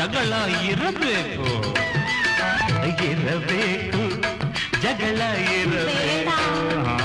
ಜಗಳ ಇರಬೇಕು ಇರಬೇಕು ಜಗಳ ಇರಬೇಕು ಹಾ.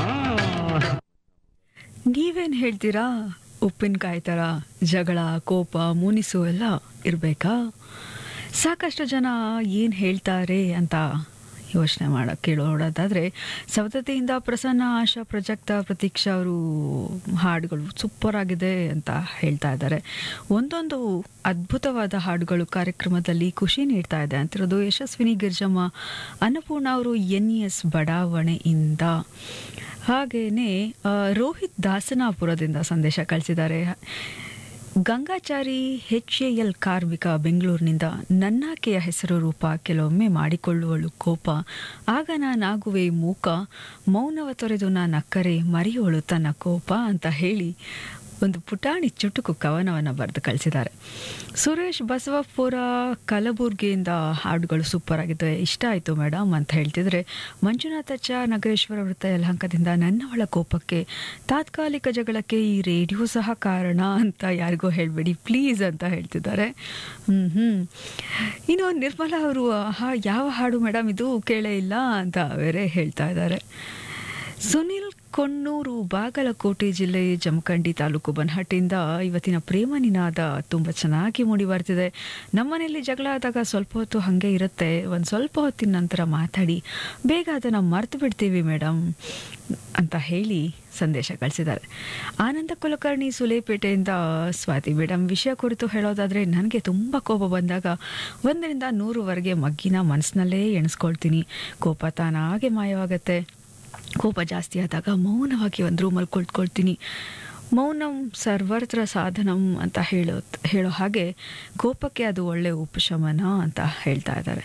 ನೀವೇನ್ ಹೇಳ್ತೀರಾ ಉಪ್ಪಿನಕಾಯಿ ಥರ ಜಗಳ ಕೋಪ ಮುನಿಸು ಎಲ್ಲ ಇರಬೇಕಾ ಸಾಕಷ್ಟು ಜನ ಏನು ಹೇಳ್ತಾರೆ ಅಂತ ಯೋಚನೆ ಮಾಡ ಕೇಳೋದಾದರೆ ಸವದತ್ತಿಯಿಂದ ಪ್ರಸನ್ನ ಆಶಾ ಪ್ರಜಕ್ತ ಪ್ರತೀಕ್ಷಾ ಅವರು ಹಾಡುಗಳು ಸೂಪರ್ ಆಗಿದೆ ಅಂತ ಹೇಳ್ತಾ ಇದ್ದಾರೆ ಒಂದೊಂದು ಅದ್ಭುತವಾದ ಹಾಡುಗಳು ಕಾರ್ಯಕ್ರಮದಲ್ಲಿ ಖುಷಿ ನೀಡ್ತಾ ಇದೆ ಅಂತಿರೋದು ಯಶಸ್ವಿನಿ ಗಿರ್ಜಮ್ಮ ಅನ್ನಪೂರ್ಣ ಅವರು ಎನ್ ಎಸ್ ಬಡಾವಣೆಯಿಂದ ಹಾಗೇನೆ ಆ, ರೋಹಿತ್ ದಾಸನಾಪುರದಿಂದ ಸಂದೇಶ ಕಳಿಸಿದ್ದಾರೆ ಗಂಗಾಚಾರಿ ಎಚ್ ಎ ಎಲ್ ಕಾರ್ಮಿಕ ಬೆಂಗಳೂರಿನಿಂದ ನನ್ನಾಕೆಯ ಹೆಸರು ರೂಪ ಕೆಲವೊಮ್ಮೆ ಮಾಡಿಕೊಳ್ಳುವಳು ಕೋಪ ಆಗ ನಾನಾಗುವೆ ಮೂಕ ಮೌನವ ತೊರೆದು ನಾನಕ್ಕರೆ ಮರೆಯೋಳು ತನ್ನ ಕೋಪ ಅಂತ ಹೇಳಿ ಒಂದು ಪುಟಾಣಿ ಚುಟುಕು ಕವನವನ್ನು ಬರೆದು ಕಳಿಸಿದ್ದಾರೆ ಸುರೇಶ್ ಬಸವಪುರ ಕಲಬುರ್ಗಿಯಿಂದ ಹಾಡುಗಳು ಸೂಪರ್ ಆಗಿದೆ ಇಷ್ಟ ಆಯಿತು ಮೇಡಮ್ ಅಂತ ಹೇಳ್ತಿದ್ರೆ ಮಂಜುನಾಥಚ್ಚ ನಗರೇಶ್ವರ ವೃತ್ತ ಯಲಹಂಕದಿಂದ ನನ್ನವಳ ಕೋಪಕ್ಕೆ ತಾತ್ಕಾಲಿಕ ಜಗಳಕ್ಕೆ ಈ ರೇಡಿಯೋ ಸಹ ಕಾರಣ ಅಂತ ಯಾರಿಗೋ ಹೇಳಬೇಡಿ ಪ್ಲೀಸ್ ಅಂತ ಹೇಳ್ತಿದ್ದಾರೆ ಹ್ಮ್ ಹ್ಮ್ ಇನ್ನು ನಿರ್ಮಲಾ ಅವರು ಹಾ ಯಾವ ಹಾಡು ಮೇಡಮ್ ಇದು ಕೇಳೇ ಇಲ್ಲ ಅಂತ ಬೇರೆ ಹೇಳ್ತಾ ಇದ್ದಾರೆ ಸುನಿಲ್ ಕೊಣ್ಣೂರು ಬಾಗಲಕೋಟೆ ಜಿಲ್ಲೆ ಜಮಖಂಡಿ ತಾಲೂಕು ಬನಹಟ್ಟಿಯಿಂದ ಇವತ್ತಿನ ಪ್ರೇಮ ನಿನಾದ ತುಂಬ ಚೆನ್ನಾಗಿ ಮೂಡಿ ಬರ್ತಿದೆ ನಮ್ಮನೆಯಲ್ಲಿ ಜಗಳ ಆದಾಗ ಸ್ವಲ್ಪ ಹೊತ್ತು ಹಾಗೆ ಇರುತ್ತೆ ಒಂದು ಸ್ವಲ್ಪ ಹೊತ್ತಿನ ನಂತರ ಮಾತಾಡಿ ಬೇಗ ಅದನ್ನು ಮರ್ತು ಬಿಡ್ತೀವಿ ಮೇಡಮ್ ಅಂತ ಹೇಳಿ ಸಂದೇಶ ಕಳಿಸಿದ್ದಾರೆ ಆನಂದ ಕುಲಕರ್ಣಿ ಸುಲೇಪೇಟೆಯಿಂದ ಸ್ವಾತಿ ಮೇಡಮ್ ವಿಷಯ ಕುರಿತು ಹೇಳೋದಾದರೆ ನನಗೆ ತುಂಬ ಕೋಪ ಬಂದಾಗ ಒಂದರಿಂದ ನೂರುವರೆಗೆ ಮಗ್ಗಿನ ಮನಸ್ಸಿನಲ್ಲೇ ಎಣಿಸ್ಕೊಳ್ತೀನಿ ಕೋಪ ತಾನಾಗೆ ಮಾಯವಾಗತ್ತೆ ಕೋಪ ಜಾಸ್ತಿ ಆದಾಗ ಮೌನವಾಗಿ ಒಂದು ರೂಮಲ್ಲಿ ಕುಳಿತುಕೊಳ್ತೀನಿ ಮೌನಂ ಸರ್ವತ್ರ ಸಾಧನಂ ಅಂತ ಹೇಳೋ ಹೇಳೋ ಹಾಗೆ ಕೋಪಕ್ಕೆ ಅದು ಒಳ್ಳೆ ಉಪಶಮನ ಅಂತ ಹೇಳ್ತಾ ಇದ್ದಾರೆ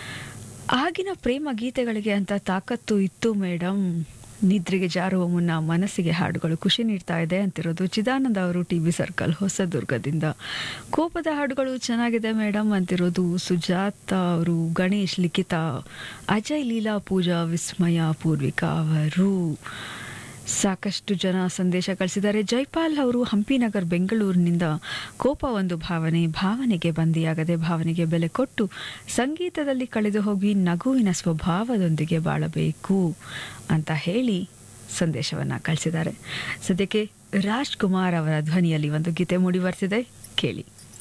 ಆಗಿನ ಪ್ರೇಮ ಗೀತೆಗಳಿಗೆ ಅಂತ ತಾಕತ್ತು ಇತ್ತು ಮೇಡಮ್ ನಿದ್ರೆಗೆ ಜಾರುವ ಮುನ್ನ ಮನಸ್ಸಿಗೆ ಹಾಡುಗಳು ಖುಷಿ ನೀಡ್ತಾ ಇದೆ ಅಂತಿರೋದು ಚಿದಾನಂದ ಅವರು ಟಿ ವಿ ಸರ್ಕಲ್ ಹೊಸದುರ್ಗದಿಂದ ಕೋಪದ ಹಾಡುಗಳು ಚೆನ್ನಾಗಿದೆ ಮೇಡಮ್ ಅಂತಿರೋದು ಸುಜಾತ ಅವರು ಗಣೇಶ್ ಲಿಖಿತ ಅಜಯ್ ಲೀಲಾ ಪೂಜಾ ವಿಸ್ಮಯ ಪೂರ್ವಿಕಾ ಅವರು ಸಾಕಷ್ಟು ಜನ ಸಂದೇಶ ಕಳಿಸಿದ್ದಾರೆ ಜೈಪಾಲ್ ಅವರು ಹಂಪಿನಗರ್ ಬೆಂಗಳೂರಿನಿಂದ ಕೋಪ ಒಂದು ಭಾವನೆ ಭಾವನೆಗೆ ಬಂದಿಯಾಗದೆ ಭಾವನೆಗೆ ಬೆಲೆ ಕೊಟ್ಟು ಸಂಗೀತದಲ್ಲಿ ಕಳೆದು ಹೋಗಿ ನಗುವಿನ ಸ್ವಭಾವದೊಂದಿಗೆ ಬಾಳಬೇಕು ಅಂತ ಹೇಳಿ ಸಂದೇಶವನ್ನು ಕಳಿಸಿದ್ದಾರೆ ಸದ್ಯಕ್ಕೆ ರಾಜ್ಕುಮಾರ್ ಅವರ ಧ್ವನಿಯಲ್ಲಿ ಒಂದು ಗೀತೆ ಮೂಡಿ ಬರ್ತಿದೆ ಕೇಳಿ